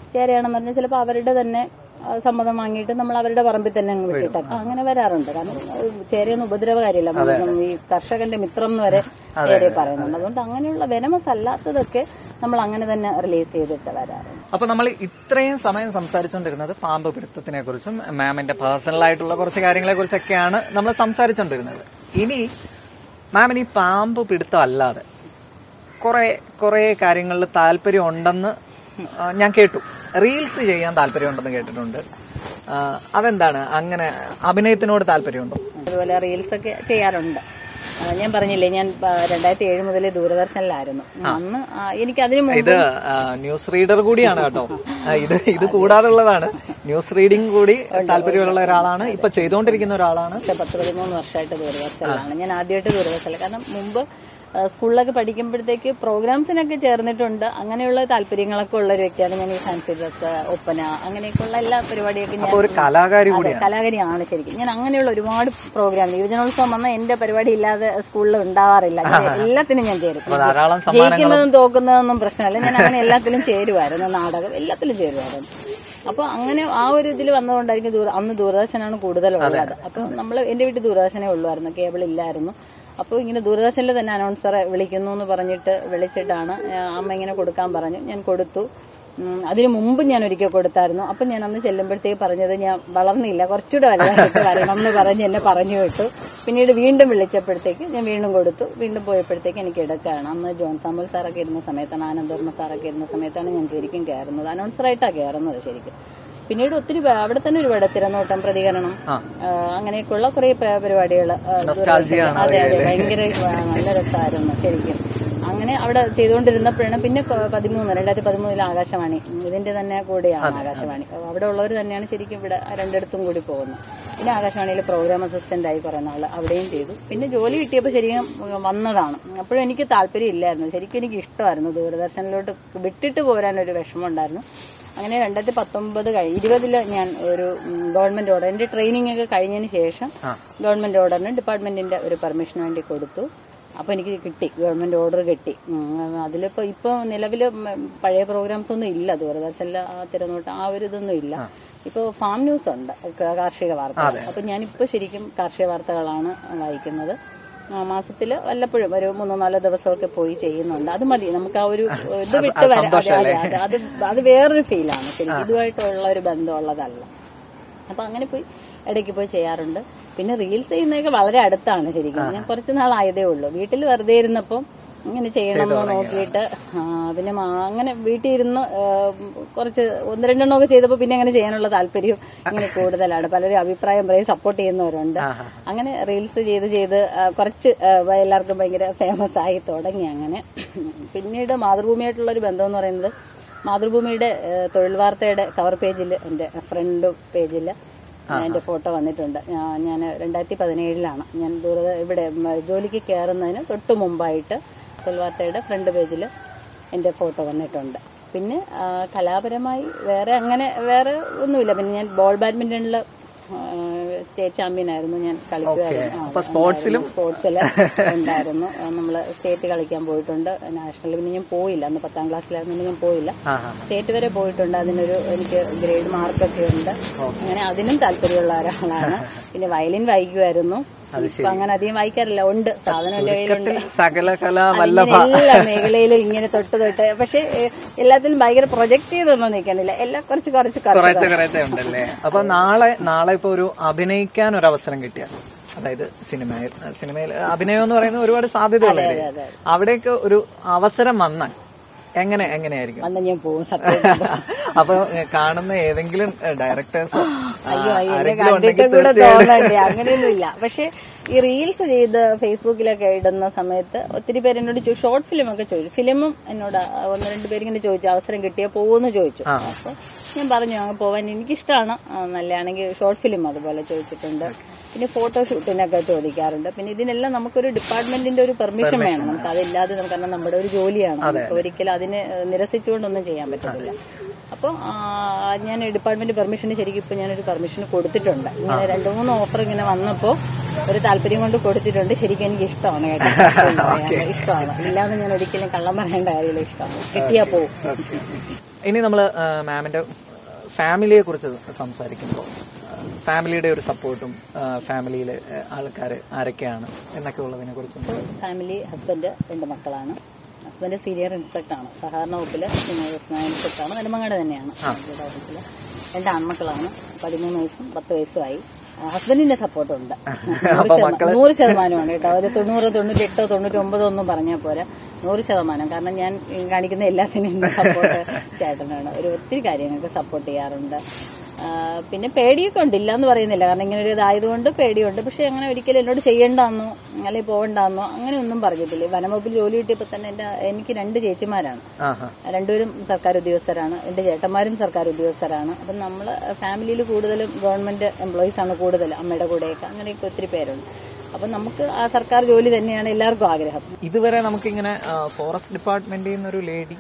ചേരയാണെന്ന് പറഞ്ഞാൽ ചിലപ്പോൾ അവരുടെ തന്നെ ആ, സമ്മതം വാങ്ങിയിട്ട് നമ്മൾ അവരുടെ പറമ്പിൽ തന്നെ അങ്ങ് വിട്ടിട്ടൊക്കെ അങ്ങനെ വരാറുണ്ട് കാരണം ഏഹ്, ചേരയൊന്നും ഉപദ്രവകാരിയല്ല നമ്മൾ ഈ കർഷകന്റെ മിത്രം എന്ന് വരെ ചേരയെ പറയുന്നുണ്ട് അതുകൊണ്ട് അങ്ങനെയുള്ള വെനമസ് അല്ലാത്തതൊക്കെ നമ്മൾ അങ്ങനെ തന്നെ റിലീസ് ചെയ്തിട്ട് വരാറുണ്ട് അപ്പൊ നമ്മൾ ഇത്രയും സമയം സംസാരിച്ചുകൊണ്ടിരുന്നത് പാമ്പ് പിടുത്തത്തിനെ കുറിച്ചും മാമിന്റെ പേഴ്സണൽ ആയിട്ടുള്ള കുറച്ച് കാര്യങ്ങളെ കുറിച്ചൊക്കെയാണ് നമ്മൾ സംസാരിച്ചുകൊണ്ടിരുന്നത് ഇനി മാമിന് ഈ പാമ്പ് പിടുത്തം അല്ലാതെ കുറെ കുറെ കാര്യങ്ങളിൽ താല്പര്യം ഉണ്ടെന്ന് ആ, ഞാൻ കേട്ടു റീൽസ് ചെയ്യാൻ താല്പര്യം ഉണ്ടെന്ന് കേട്ടിട്ടുണ്ട് ആ, അതെന്താണ് അങ്ങനെ അഭിനയത്തിനോട് താല്പര്യമുണ്ടോ അതുപോലെ റീൽസ് ഒക്കെ ചെയ്യാറുണ്ട് ആ, ഞാൻ പറഞ്ഞില്ലേ ഞാൻ ആ, രണ്ടായിരത്തി ഏഴ് മുതൽ ദൂരദർശനിലായിരുന്നു അന്ന് ആ, എനിക്ക് അതിന് മുമ്പ് ഇത് ആ, ന്യൂസ് റീഡർ കൂടിയാണ് കേട്ടോ ആ, ഇത് ഇത് കൂടാതുള്ളതാണ് ന്യൂസ് റീഡിംഗ് കൂടി താല്പര്യമുള്ള ഒരാളാണ് ഇപ്പൊ ചെയ്തുകൊണ്ടിരിക്കുന്ന ഒരാളാണ് പക്ഷെ പത്ത് പതിമൂന്ന് വർഷമായിട്ട് ദൂരദർശനിലാണ് ഞാൻ ആദ്യമായിട്ട് ദൂരദർശനിൽ കാരണം മുമ്പ് ആ, സ്കൂളിലൊക്കെ പഠിക്കുമ്പോഴത്തേക്ക് പ്രോഗ്രാംസിനൊക്കെ ചേർന്നിട്ടുണ്ട് അങ്ങനെയുള്ള താല്പര്യങ്ങളൊക്കെ ഉള്ള ഒരു വ്യക്തിയാണ് ഞാൻ ഈ ഫാൻസി ഡ്രസ് ഒപ്പന അങ്ങനെയൊക്കെയുള്ള എല്ലാ പരിപാടിയൊക്കെ ഞാൻ അപ്പൊ ഒരു കലാകാരി അതെ, കൂടിയാണ് കലാകാരിയാണ് ശരിക്കും ഞാൻ അങ്ങനെയുള്ള ഒരുപാട് പ്രോഗ്രാം യുവജനോത്സവം വന്നാൽ എന്റെ പരിപാടി ഇല്ലാതെ സ്കൂളിൽ ഉണ്ടാവാറില്ല ഞാൻ എല്ലാത്തിനും ഞാൻ ചേരും അപ്പൊ ധാരാളം സമ്മാനങ്ങളും ജയിക്കുന്നതും തോക്കുന്നതൊന്നും പ്രശ്നമല്ല ഞാൻ അങ്ങനെ എല്ലാത്തിലും ചേരുമായിരുന്നു നാടകം എല്ലാത്തിലും ചേരുമായിരുന്നു അപ്പൊ അങ്ങനെ ആ ഒരു ഇതിൽ വന്നതുകൊണ്ടായിരിക്കും ദൂര അന്ന് ദൂരദർശനാണ് കൂടുതലുള്ളത് അപ്പൊ നമ്മൾ എന്റെ വീട്ടിൽ ദൂരദർശനേ ഉള്ളായിരുന്നു കേബിൾ ഇല്ലായിരുന്നു അപ്പോൾ ഇങ്ങനെ ദൂരദർശനിൽ തന്നെ അനൗൺസറെ വിളിക്കുന്നു എന്ന് പറഞ്ഞിട്ട് വിളിച്ചിട്ടാണ് ആ, അമ്മ ഇങ്ങനെ കൊടുക്കാൻ പറഞ്ഞു ഞാൻ കൊടുത്തു ഉം, അതിനു മുമ്പ് ഞാൻ ഒരിക്കൽ കൊടുത്തായിരുന്നു അപ്പൊ ഞാൻ അന്ന് ചെല്ലുമ്പോഴത്തേക്ക് പറഞ്ഞത് ഞാൻ വളർന്നില്ല കുറച്ചുകൂടെ വലുതായിട്ട് വരണം എന്ന് പറഞ്ഞ് എന്നെ പറഞ്ഞു വിട്ടു പിന്നീട് വീണ്ടും വിളിച്ചപ്പോഴത്തേക്ക് ഞാൻ വീണ്ടും കൊടുത്തു വീണ്ടും പോയപ്പോഴത്തേക്ക് എനിക്ക് എടുക്കുകയാണ് അന്ന് ജോൺ സാമുൽ സാറൊക്കെ ഇരുന്ന സമയത്താണ് ആനന്ദവർമ്മ സാറൊക്കെ ഇരുന്ന സമയത്താണ് ഞാൻ ശരിക്കും കയറുന്നത് അനൗൺസറായിട്ടാണ് കയറുന്നത് ശരിക്കും പിന്നീട് ഒത്തിരി പേ- അവിടെ തന്നെ ഒരുപാട് തിരനോട്ടം പ്രതികരണം ആ. ആ, അങ്ങനെയൊക്കെയുള്ള കുറെ പരിപാടികൾ Nostalgia ആണ് അതെ അതെ ഭയങ്കര ആ, നല്ല രസമായിരുന്നു ശരിക്കും അങ്ങനെ അവിടെ ചെയ്തുകൊണ്ടിരുന്നപ്പോഴാണ് പിന്നെ കൊ- പതിമൂന്ന് രണ്ടായിരത്തി പതിമൂന്നിൽ ആകാശവാണി ഉം, ഇതിന്റെ തന്നെ കൂടെയാണ് ആകാശവാണി അപ്പൊ അവിടെ ഉള്ളവർ തന്നെയാണ് ശരിക്കും ഇവിടെ രണ്ടിടത്തും കൂടി പോകുന്നത് പിന്നെ ആകാശവാണിയിൽ പ്രോഗ്രാം അസിസ്റ്റന്റ് ആയി കുറെ നാള് അവിടെയും ചെയ്തു പിന്നെ ജോലി കിട്ടിയപ്പോൾ ശരിക്കും ഉം, വന്നതാണ് അപ്പോഴും എനിക്ക് താല്പര്യം ഇല്ലായിരുന്നു ശരിക്കും എനിക്ക് ഇഷ്ടമായിരുന്നു ദൂരദർശനിലോട്ട് വിട്ടിട്ട് പോരാൻ ഒരു വിഷമം ഉണ്ടായിരുന്നു അങ്ങനെ രണ്ടായിരത്തി പത്തൊമ്പത് കഴി ഇരുപതില് ഞാൻ ഒരു ഉം, ഗവൺമെന്റ് ഓർഡർ എന്റെ ട്രെയിനിങ് ഒക്കെ കഴിഞ്ഞതിന് ശേഷം ഗവൺമെന്റ് ഓർഡറിന് ഡിപ്പാർട്ട്മെന്റിന്റെ ഒരു പെർമിഷന് വേണ്ടി കൊടുത്തു അപ്പൊ എനിക്ക് കിട്ടി ഗവൺമെന്റ് ഓർഡർ കിട്ടി ഉം, അതിലിപ്പോ ഇപ്പൊ നിലവില് ഉം, പഴയ പ്രോഗ്രാംസ് ഒന്നും ഇല്ല ദൂരദർശനിലെ ആ തിരനോട്ട് ആ ഒരു ഇതൊന്നും ഇല്ല ഇപ്പൊ ഫാം ന്യൂസ് ഉണ്ട് ക- കാർഷിക വാർത്തകൾ അപ്പൊ ഞാനിപ്പോ ശരിക്കും കാർഷിക വാർത്തകളാണ് വായിക്കുന്നത് ആ, മാസത്തില് വല്ലപ്പോഴും ഒരു മൂന്നോ നാലോ ദിവസമൊക്കെ പോയി ചെയ്യുന്നുണ്ട് അത് മതി നമുക്ക് ആ ഒരു ഇത് വിട്ട് വരാം അതെ, അതെ, അതെ. അത് അത് വേറൊരു ഫീലാണ് ശരിക്കും ഇതുമായിട്ടുള്ള ഒരു ബന്ധമുള്ളതല്ല അപ്പൊ അങ്ങനെ പോയി ഇടയ്ക്ക് പോയി ചെയ്യാറുണ്ട് പിന്നെ റീൽസ് ചെയ്യുന്നതൊക്കെ വളരെ അടുത്താണ് ശരിക്കും ഞാൻ കുറച്ച് നാളായതേ ഉള്ളൂ വീട്ടിൽ വെറുതെ ഇരുന്നപ്പം ഇങ്ങനെ ചെയ്യണമെന്ന് നോക്കിയിട്ട് ആ, പിന്നെ മാ- അങ്ങനെ വീട്ടിൽ ഇരുന്ന് ആ, കുറച്ച് ഒന്ന് രണ്ടെണ്ണമൊക്കെ ചെയ്തപ്പോൾ പിന്നെ അങ്ങനെ ചെയ്യാനുള്ള താല്പര്യം ഇങ്ങനെ കൂടുതലാണ് പലരും അഭിപ്രായം പറയും സപ്പോർട്ട് ചെയ്യുന്നവരുണ്ട് അങ്ങനെ റീൽസ് ചെയ്ത് ചെയ്ത് ആ, കുറച്ച് ആ, എല്ലാവർക്കും ഭയങ്കര ഫേമസ് ആയി തുടങ്ങി അങ്ങനെ പിന്നീട് മാതൃഭൂമിയായിട്ടുള്ള ഒരു ബന്ധം എന്ന് പറയുന്നത് മാതൃഭൂമിയുടെ ആ, തൊഴിൽ വാർത്തയുടെ കവർ പേജിൽ എൻ്റെ ഫ്രണ്ട് പേജിൽ എന്റെ ഫോട്ടോ വന്നിട്ടുണ്ട് ഞാൻ രണ്ടായിരത്തി പതിനേഴിലാണ് ഞാൻ ദൂര ഇവിടെ ഉം, ജോലിക്ക് കയറുന്നതിന് തൊട്ട് മുമ്പായിട്ട് തൊഴിൽ വാർത്തയുടെ ഫ്രണ്ട് പേജിൽ എന്റെ ഫോട്ടോ വന്നിട്ടുണ്ട് പിന്നെ ആ, കലാപരമായി വേറെ അങ്ങനെ വേറെ ഒന്നുമില്ല പിന്നെ ഞാൻ ബോൾ ബാഡ്മിന്റണിൽ സ്റ്റേറ്റ് ചാമ്പ്യൻ ആയിരുന്നു ഞാൻ കളിക്കുമായിരുന്നു അപ്പൊ സ്പോർട്സിലും സ്പോർട്സിൽ ഉണ്ടായിരുന്നു നമ്മള് സ്റ്റേറ്റ് കളിക്കാൻ പോയിട്ടുണ്ട് നാഷണൽ പിന്നെ ഞാൻ പോയില്ല അന്ന് പത്താം ക്ലാസ്സിലായിരുന്നു ഞാൻ പോയില്ല ആഹാ. സ്റ്റേറ്റ് വരെ പോയിട്ടുണ്ട് അതിനൊരു എനിക്ക് ഗ്രേഡ് മാർക്കൊക്കെ ഉണ്ട് അങ്ങനെ അതിനും താല്പര്യമുള്ള ഒരാളാണ് പിന്നെ വയലിൻ വായിക്കുമായിരുന്നു ഇപ്പൊ അങ്ങനെ അധികം വായിക്കാറില്ല ഉണ്ട് സാധനം എന്റെ കയ്യിലുണ്ട് ചുരുക്കത്തിൽ സകല കലാ അതിങ്ങനെ വല്ലഭ എല്ലാ മേഖലയിലും ഇങ്ങനെ തൊട്ട് തൊട്ട് പക്ഷെ ഏഹ്, എല്ലാത്തിലും ഭയങ്കര പ്രൊജക്ട് ചെയ്തൊന്നും നിൽക്കണില്ല എല്ലാം കുറച്ച് കുറച്ച് കുറച്ച് കുറേശ്ശെ കുറേശ്ശെ ഉണ്ടല്ലേ അപ്പൊ നാളെ നാളെ ഇപ്പൊ ഒരു അഭിനയിക്കാൻ ഒരു അവസരം കിട്ടിയാൽ അതായത് സിനിമയിൽ സിനിമയിൽ അഭിനയം എന്ന് പറയുന്നത് ഒരുപാട് സാധ്യതകളല്ലേ അതെ. അവിടേക്ക് ഒരു അവസരം വന്നാൽ എങ്ങനെ എങ്ങനെയായിരിക്കും വന്ന് ഞാൻ പോകും സത്യം അപ്പൊ ഏ, കാണുന്ന ഏതെങ്കിലും ഡയറക്ടേഴ്സോ അയ്യോ അയ്യോ എന്നെ ആരെങ്കിലും കണ്ടിട്ട് ഉണ്ടെങ്കിൽ കൂടെ തീർച്ചയായും തോന്നണ്ടേ അങ്ങനെയൊന്നും ഇല്ല പക്ഷെ ഈ റീൽസ് ചെയ്ത് ഫേസ്ബുക്കിലൊക്കെ ഇടുന്ന സമയത്ത് ഒത്തിരി പേര് എന്നോട് ചോദിച്ചു ഷോർട്ട് ഫിലിം ഒക്കെ ചോദിച്ചു ഫിലിമും എന്നോട് ഒന്ന് രണ്ട് പേര് ഇങ്ങനെ ചോദിച്ചു അവസരം കിട്ടിയാൽ പോകുമെന്ന് ചോദിച്ചു അപ്പൊ ഞാൻ പറഞ്ഞു അങ്ങ് പോവാൻ എനിക്കിഷ്ടമാണ് ആ, നല്ലതാണെങ്കിൽ ഷോർട്ട് ഫിലിം അതുപോലെ ചോദിച്ചിട്ടുണ്ട് പിന്നെ ഫോട്ടോഷൂട്ടിനൊക്കെ ചോദിക്കാറുണ്ട് പിന്നെ ഇതിനെല്ലാം നമുക്കൊരു ഡിപ്പാർട്ട്മെന്റിന്റെ ഒരു പെർമിഷൻ വേണം നമുക്ക് അതില്ലാതെ നമുക്ക് കാരണം നമ്മുടെ ഒരു ജോലിയാണ് നമുക്ക് ഒരിക്കലും അതിനെ ഏഹ്, നിരസിച്ചുകൊണ്ടൊന്നും ചെയ്യാൻ പറ്റത്തില്ല അപ്പോൾ ഞാൻ ഡിപ്പാർട്ട്മെന്റ് പെർമിഷന് ശരിക്കും ഇപ്പൊ ഞാനൊരു പെർമിഷൻ കൊടുത്തിട്ടുണ്ട് ഇങ്ങനെ രണ്ടു മൂന്ന് ഓഫർ ഇങ്ങനെ വന്നപ്പോൾ ഒരു താല്പര്യം കൊണ്ട് കൊടുത്തിട്ടുണ്ട് ശരിക്കും എനിക്ക് ഇഷ്ടമാണ് കേട്ടോ സത്യം പറയാലോ. ഇഷ്ടമാണ് ഇല്ലാന്ന് ഞാൻ ഒരിക്കലും കള്ളം പറയേണ്ട കാര്യമില്ല ഇഷ്ടമാണ് കിട്ടിയാ പോവും ഇനി നമ്മൾ മാമിന്റെ ഫാമിലിയെ കുറിച്ച് സംസാരിക്കുമ്പോൾ ഫാമിലിയുടെ ഒരു സപ്പോർട്ടും ഫാമിലിയിലെ ആൾക്കാർ ആരൊക്കെയാണ് എന്നൊക്കെ ഉള്ളതിനെ കുറിച്ച് ഫാമിലി ഹസ്ബൻഡ് രണ്ട് മക്കളാണ് ഹസ്ബൻഡ് സീനിയർ ഇൻസ്പെക്ടറാണ് സഹകരണ വകുപ്പില് സീനിയർ ഇൻസ്പെക്ടറാണ് നെടുമങ്ങാട് തന്നെയാണ് ഇവിടെ ഓഫീസില് രണ്ട് ആൺമക്കളാണ് പതിമൂന്ന് വയസ്സും പത്ത് വയസ്സുമായി ആ, ഹസ്ബൻഡിന്റെ സപ്പോർട്ട് ഉണ്ട് നൂറ് ശതമാനം- നൂറ് ശതമാനമാണ് കേട്ടോ ഒരു തൊണ്ണൂറ് തൊണ്ണൂറ്റി എട്ടോ തൊണ്ണൂറ്റി ഒമ്പതോ ഒന്നും പറഞ്ഞാൽ പോരാ നൂറ് ശതമാനം കാരണം ഞാൻ ഈ കാണിക്കുന്ന എല്ലാത്തിനും സപ്പോർട്ട് ചേട്ടനാണ് ഒരു ഒത്തിരി കാര്യങ്ങൾക്ക് സപ്പോർട്ട് ചെയ്യാറുണ്ട് ആ, പിന്നെ പേടിയൊക്കെ ഉണ്ട് ഇല്ല എന്ന് പറയുന്നില്ല കാരണം ഇങ്ങനെ ഒരു ഇതായതുകൊണ്ട് പേടിയുണ്ട് പക്ഷെ അങ്ങനെ ഒരിക്കലും എന്നോട് ചെയ്യണ്ടെന്നോ അല്ലെങ്കിൽ പോകണ്ടെന്നോ അങ്ങനെ ഒന്നും പറഞ്ഞിട്ടില്ല ഈ വനംവകുപ്പിൽ ജോലി കിട്ടിയപ്പോൾ തന്നെ എന്റെ എനിക്ക് രണ്ട് ചേച്ചിമാരാണ് ആഹാ രണ്ടുപേരും സർക്കാർ ഉദ്യോഗസ്ഥരാണ് എന്റെ ചേട്ടന്മാരും സർക്കാർ ഉദ്യോഗസ്ഥരാണ് അപ്പം നമ്മൾ ഫാമിലിയിൽ കൂടുതലും ഗവൺമെന്റ് എംപ്ലോയീസ് ആണ് കൂടുതൽ അമ്മയുടെ കൂടെയൊക്കെ അങ്ങനെയൊക്കെ ഒത്തിരി പേരുണ്ട് അപ്പം നമുക്ക് ആ സർക്കാർ ജോലി തന്നെയാണ് എല്ലാവർക്കും ആഗ്രഹം ഇതുവരെ നമുക്കിങ്ങനെ ഫോറസ്റ്റ് ഡിപ്പാർട്ട്മെന്റിൽ നിന്നൊരു ലേഡി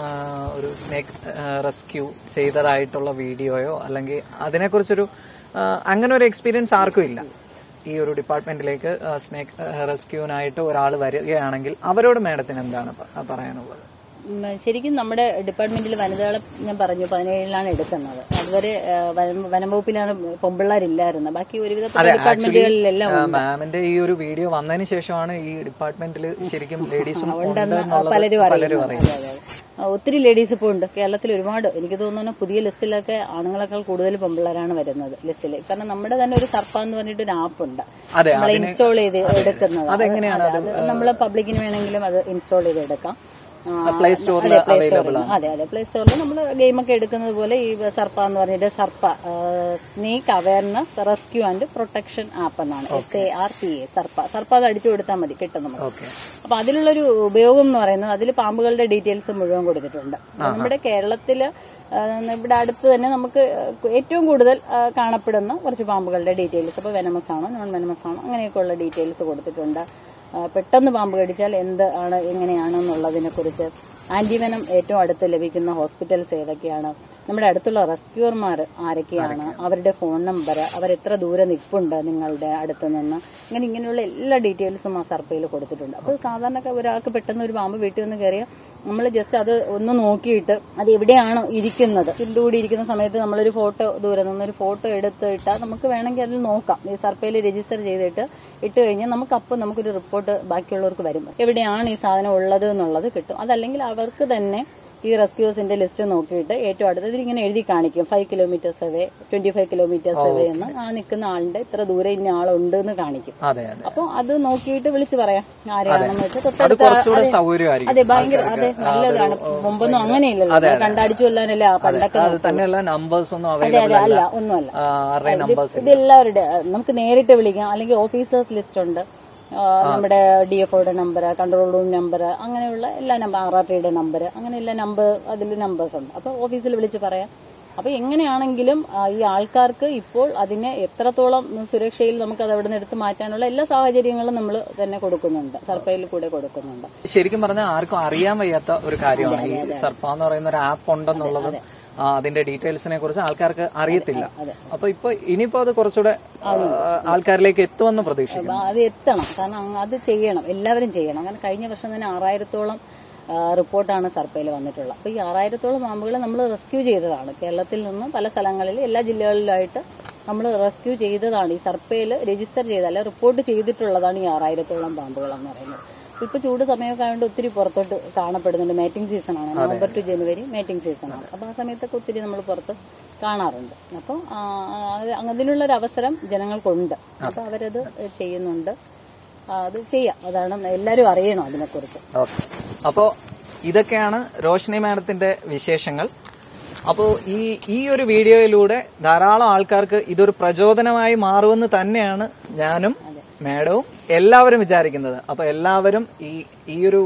ഒരു സ്നേക്ക് റെസ്ക്യൂ ചെയ്തതായിട്ടുള്ള വീഡിയോയോ അല്ലെങ്കിൽ അതിനെക്കുറിച്ചൊരു ആ, അങ്ങനെ ഒരു എക്സ്പീരിയൻസ് ആർക്കും ഇല്ല ഈ ഒരു ഡിപ്പാർട്ട്മെന്റിലേക്ക് സ്നേക്ക് റെസ്ക്യൂവിനായിട്ട് ഒരാൾ വരികയാണെങ്കിൽ അവരോട് മാഡത്തിന് എന്താണ് പ- പറയാനുള്ളത് ഉം, ശരിക്കും നമ്മുടെ ഡിപ്പാർട്ട്മെന്റിൽ വനിതകളെ ഞാൻ പറഞ്ഞു പതിനേഴിലാണ് എടുക്കുന്നത് അതുവരെ ആ, വനം- വനംവകുപ്പിലാണ് പൊമ്പിള്ളാരില്ലായിരുന്നത് ബാക്കി ഒരുവിധ ഡിപ്പാർട്ട്മെന്റുകളിലെല്ലാം മാമിന്റെ ഈ ഒരു വീഡിയോ വന്നതിന് ശേഷമാണ് ഈ ഡിപ്പാർട്ട്മെന്റിൽ ശരിക്കും ലേഡീസും ഉണ്ടെന്ന് ഉണ്ടെന്നുള്ളത് പലരും പലരും അറിയുന്നു അറിയുന്നു അതെ, അതെ. ആ, ഒത്തിരി ലേഡീസ് ഇപ്പോൾ ഉണ്ട് കേരളത്തിൽ ഒരുപാട് എനിക്ക് തോന്നുന്നു പുതിയ ലിസ്റ്റിലൊക്കെ ആണുങ്ങളെക്കാൾ കൂടുതൽ പെമ്പിള്ളേരാണ് വരുന്നത് ലിസ്റ്റിൽ കാരണം നമ്മുടെ തന്നെ ഒരു സർപ്പ എന്ന് പറഞ്ഞിട്ട് ഒരു ആപ്പ് ഉണ്ട് അതെ നമ്മൾ ഇൻസ്റ്റാൾ ചെയ്ത് എടുക്കുന്നത് അതെങ്ങനെയാണ് അത് നമ്മൾ പബ്ലിക്കിന് വേണമെങ്കിലും അത് ഇൻസ്റ്റാൾ ചെയ്ത് എടുക്കാം ആ, പ്ലേ സ്റ്റോറിൽ അതെ, പ്ലേ അവൈലബിൾ സ്റ്റോറിൽ അതെ അതെ പ്ലേ സ്റ്റോറിൽ നമ്മൾ ഗെയിമൊക്കെ എടുക്കുന്നത് പോലെ ഈ സർപ്പ എന്ന് പറഞ്ഞിട്ട് Sarpa snake awareness rescue and protection app എന്നാണ് S A R P A Sarpa Sarpa അത് അടിച്ചു കൊടുത്താൽ മതി കിട്ടും നമുക്ക് ഓക്കെ അപ്പൊ അതിലുള്ളൊരു ഉപയോഗം എന്ന് പറയുന്നത് അതിൽ പാമ്പുകളുടെ ഡീറ്റെയിൽസ് മുഴുവൻ കൊടുത്തിട്ടുണ്ട് നമ്മുടെ കേരളത്തില് ആ, ഇവിടെ അടുത്ത് തന്നെ നമുക്ക് ഏറ്റവും കൂടുതൽ ആ, കാണപ്പെടുന്ന കുറച്ച് പാമ്പുകളുടെ ഡീറ്റെയിൽസ് അപ്പോൾ വെനമസ് ആണോ നോൺ വെനമസ് ആണോ അങ്ങനെയൊക്കെയുള്ള ഡീറ്റെയിൽസ് കൊടുത്തിട്ടുണ്ട് ആ, പെട്ടെന്ന് പാമ്പ് കടിച്ചാൽ എന്ത് ആണ് എങ്ങനെയാണെന്നുള്ളതിനെ കുറിച്ച് ആന്റിവെനം ഏറ്റവും അടുത്ത് ലഭിക്കുന്ന ഹോസ്പിറ്റൽസ് ഏതൊക്കെയാണ് നമ്മുടെ അടുത്തുള്ള റെസ്ക്യൂർമാർ ആരൊക്കെയാണ് അവരുടെ ഫോൺ നമ്പർ അവരെത്ര ദൂരെ നിൽപ്പുണ്ട് നിങ്ങളുടെ അടുത്ത് നിന്ന് ഇങ്ങനെ ഇങ്ങനെയുള്ള എല്ലാ ഡീറ്റെയിൽസും ആ സർപ്പയിൽ കൊടുത്തിട്ടുണ്ട് അപ്പോൾ സാധാരണ ഒരാൾക്ക് പെട്ടെന്ന് ഒരു പാമ്പ് വീട്ടിൽ വന്ന് കയറിയാൽ നമ്മൾ ജസ്റ്റ് അത് ഒന്ന് നോക്കിയിട്ട് അത് എവിടെയാണ് ഇരിക്കുന്നത് ചുണ്ടുകൂടി ഇരിക്കുന്ന സമയത്ത് നമ്മളൊരു ഫോട്ടോ ദൂരെ നിന്നൊരു ഫോട്ടോ എടുത്ത് ഇട്ടാൽ നമുക്ക് വേണമെങ്കിൽ അതിൽ നോക്കാം ഈ സർപ്പയിൽ രജിസ്റ്റർ ചെയ്തിട്ട് ഇട്ട് കഴിഞ്ഞാൽ നമുക്ക് അപ്പോൾ നമുക്കൊരു റിപ്പോർട്ട് ബാക്കിയുള്ളവർക്ക് വരും എവിടെയാണ് ഈ സാധനം ഉള്ളത് എന്നുള്ളത് കിട്ടും അതല്ലെങ്കിൽ അവർക്ക് തന്നെ ഈ റെസ്ക്യൂസിന്റെ ലിസ്റ്റ് നോക്കിയിട്ട് ഏറ്റവും അടുത്തത് ഇങ്ങനെ എഴുതി കാണിക്കും five kilometres away twenty five kilometres away എന്ന് ആ നിൽക്കുന്ന ആളിന്റെ ഇത്ര ദൂരെ ഇന്ന ആളുണ്ട് എന്ന് കാണിക്കും അതെ അതെ അപ്പോൾ അത് നോക്കിയിട്ട് വിളിച്ചു പറയാം ആരെയാണെന്ന് വെച്ചാൽ അത് തൊട്ടടുത്ത കുറച്ചുകൂടെ അതെ, സൗകര്യമായിരിക്കും അതെ ഭയങ്കര അതെ നല്ലതാണ് മുമ്പൊന്നും അങ്ങനെയില്ലല്ലോ നമ്മൾ കണ്ടടിച്ചു കൊല്ലാനല്ലേ ആ പണ്ടൊക്കെ അത് തന്നെയല്ല നമ്പേഴ്സ് ഒന്നും അതെ അവൈലബിൾ അതെ അല്ല അല്ല ഒന്നുമല്ല ആ, ആരുടെയും നമ്പേഴ്സ് ഇത് എല്ലാവരുടെ നമുക്ക് നേരിട്ട് വിളിക്കാം അല്ലെങ്കിൽ ഓഫീസേഴ്സ് ലിസ്റ്റ് ഉണ്ട് ആ, നമ്മുടെ ഡി എഫ് ഒയുടെ നമ്പർ കൺട്രോൾ റൂം നമ്പർ അങ്ങനെയുള്ള എല്ലാ നമ്പർ ആർ ആർ ടിയുടെ നമ്പർ അങ്ങനെ എല്ലാ നമ്പർ അതിൽ നമ്പേഴ്സ് ഉണ്ട് അപ്പോൾ ഓഫീസിൽ വിളിച്ച് പറയാം അപ്പോൾ എങ്ങനെയാണെങ്കിലും ആ, ഈ ആൾക്കാർക്ക് ഇപ്പോൾ അതിനെ എത്രത്തോളം സുരക്ഷയിൽ നമുക്ക് അത് അവിടെ നിന്ന് എടുത്ത് മാറ്റാനുള്ള എല്ലാ സാഹചര്യങ്ങളും നമ്മൾ തന്നെ കൊടുക്കുന്നുണ്ട് സർപ്പയിൽ കൂടെ കൊടുക്കുന്നുണ്ട് ശരിക്കും പറഞ്ഞാൽ ആർക്കും അറിയാൻ വയ്യാത്ത ഒരു കാര്യമാണ് ഈ സർപ്പ എന്ന് പറയുന്ന ഒരു ആപ്പ് ഉണ്ടെന്നുള്ളതും ആ, അതിന്റെ ഡീറ്റെയിൽസിനെ കുറിച്ച് ആൾക്കാർക്ക് അറിയത്തില്ല അപ്പൊ ഇപ്പൊ ഇനിയിപ്പോ അത് കുറച്ചുകൂടെ ആ, ആൾക്കാരിലേക്ക് എത്തുമെന്ന് പ്രതീക്ഷിക്കുന്നു അപ്പൊ അത് എത്തണം കാരണം അങ്ങ് അത് ചെയ്യണം എല്ലാവരും ചെയ്യണം കാരണം കഴിഞ്ഞ വർഷം തന്നെ ആറായിരത്തോളം ആ, റിപ്പോർട്ടാണ് സർപ്പയിൽ വന്നിട്ടുള്ളത് അപ്പോൾ ഈ ആറായിരത്തോളം പാമ്പുകളെ നമ്മൾ റെസ്ക്യൂ ചെയ്തതാണ് കേരളത്തിൽ നിന്ന് പല സ്ഥലങ്ങളിൽ എല്ലാ ജില്ലകളിലായിട്ട് നമ്മൾ റെസ്ക്യൂ ചെയ്തതാണ് ഈ സർപ്പയിൽ രജിസ്റ്റർ ചെയ്ത അല്ലെ റിപ്പോർട്ട് ചെയ്തിട്ടുള്ളതാണ് ഈ ആറായിരത്തോളം പാമ്പുകൾ എന്ന് പറയുന്നത് ഇപ്പൊ ചൂട് സമയമൊക്കെ ആയതുകൊണ്ട് ഒത്തിരി പുറത്തോട്ട് കാണപ്പെടുന്നുണ്ട് മേറ്റിംഗ് സീസൺ ആണ് November to January mating season ആണ് അപ്പൊ ആ സമയത്തൊക്കെ ഒത്തിരി നമ്മൾ പുറത്ത് കാണാറുണ്ട് അപ്പോൾ അതിനുള്ള ഒരു അവസരം ജനങ്ങൾക്കുണ്ട് അപ്പൊ അവരത് ചെയ്യുന്നുണ്ട് ആ, അത് ചെയ്യാം അതാണ് എല്ലാവരും അറിയണം അതിനെക്കുറിച്ച് ഓക്കെ അപ്പോ ഇതൊക്കെയാണ് റോഷിനി മാഡത്തിന്റെ വിശേഷങ്ങൾ അപ്പോൾ ഈ ഈ ഒരു വീഡിയോയിലൂടെ ധാരാളം ആൾക്കാർക്ക് ഇതൊരു പ്രചോദനമായി മാറുമെന്ന് തന്നെയാണ് ഞാനും മാഡവും എല്ലാവരും വിചാരിക്കുന്നത് അപ്പൊ എല്ലാവരും ഈ ഈ ഒരു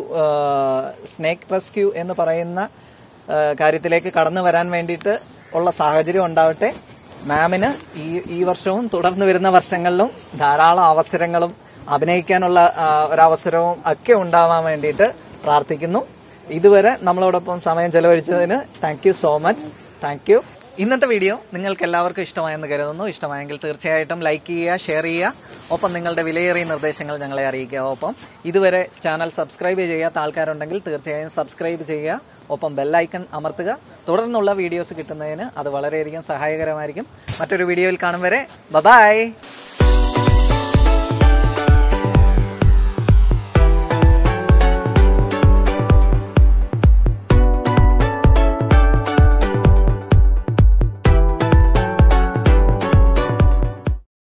സ്നേക്ക് റെസ്ക്യൂ എന്ന് പറയുന്ന ആ, കാര്യത്തിലേക്ക് കടന്നു വരാൻ വേണ്ടിയിട്ട് ഉള്ള സാഹചര്യം ഉണ്ടാവട്ടെ മാമിന് ഈ ഈ വർഷവും തുടർന്ന് വരുന്ന വർഷങ്ങളിലും ധാരാളം അവസരങ്ങളും അഭിനയിക്കാനുള്ള ആ, ഒരവസരവും ഒക്കെ ഉണ്ടാവാൻ വേണ്ടിയിട്ട് പ്രാർത്ഥിക്കുന്നു ഇതുവരെ നമ്മളോടൊപ്പം സമയം ചെലവഴിച്ചതിന് thank you so much thank you ഇന്നത്തെ വീഡിയോ നിങ്ങൾക്ക് എല്ലാവർക്കും ഇഷ്ടമായെന്ന് കരുതുന്നു ഇഷ്ടമായെങ്കിൽ തീർച്ചയായിട്ടും ലൈക്ക് ചെയ്യുക ഷെയർ ചെയ്യുക ഒപ്പം നിങ്ങളുടെ വിലയേറിയ നിർദ്ദേശങ്ങൾ ഞങ്ങളെ അറിയിക്കുക ഒപ്പം ഇതുവരെ ചാനൽ സബ്സ്ക്രൈബ് ചെയ്യാത്ത ആൾക്കാരുണ്ടെങ്കിൽ തീർച്ചയായും സബ്സ്ക്രൈബ് ചെയ്യുക ഒപ്പം ബെല്ലൈക്കൺ അമർത്തുക തുടർന്നുള്ള വീഡിയോസ് കിട്ടുന്നതിന് അത് വളരെയധികം സഹായകരമായിരിക്കും മറ്റൊരു വീഡിയോയിൽ കാണും വരെ ബൈ